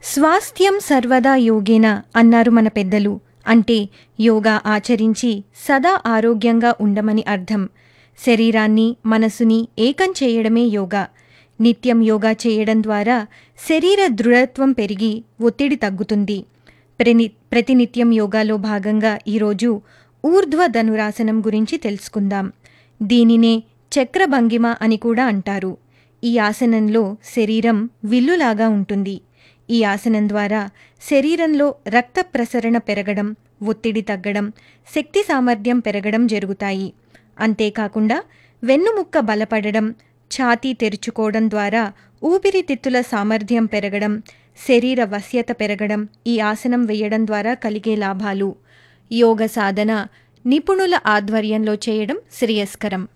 స్వాస్థ్యం సర్వదా యోగేన అన్నారు మన పెద్దలు అంటే యోగా ఆచరించి సదా ఆరోగ్యంగా ఉండమని అర్థం శరీరాన్ని మనసుని ఏకం చేయడమే యోగా నిత్యం యోగా చేయడం ద్వారా శరీర దృఢత్వం పెరిగి ఒత్తిడి తగ్గుతుంది ప్రని ప్రతినిత్యం యోగాలో భాగంగా ఈరోజు ఊర్ధ్వ ధనురాసనం గురించి తెలుసుకుందాం దీనినే చక్రభంగిమ అని కూడా అంటారు ఈ ఆసనంలో శరీరం విల్లులాగా ఉంటుంది ఈ ఆసనం ద్వారా శరీరంలో రక్త ప్రసరణ పెరగడం ఒత్తిడి తగ్గడం శక్తి సామర్థ్యం పెరగడం జరుగుతాయి అంతేకాకుండా వెన్నుముక్క బలపడడం ఛాతీ తెరుచుకోవడం ద్వారా ఊపిరితిత్తుల సామర్థ్యం పెరగడం శరీర వశ్యత పెరగడం ఈ ఆసనం వేయడం ద్వారా కలిగే లాభాలు యోగ సాధన నిపుణుల ఆధ్వర్యంలో చేయడం శ్రేయస్కరం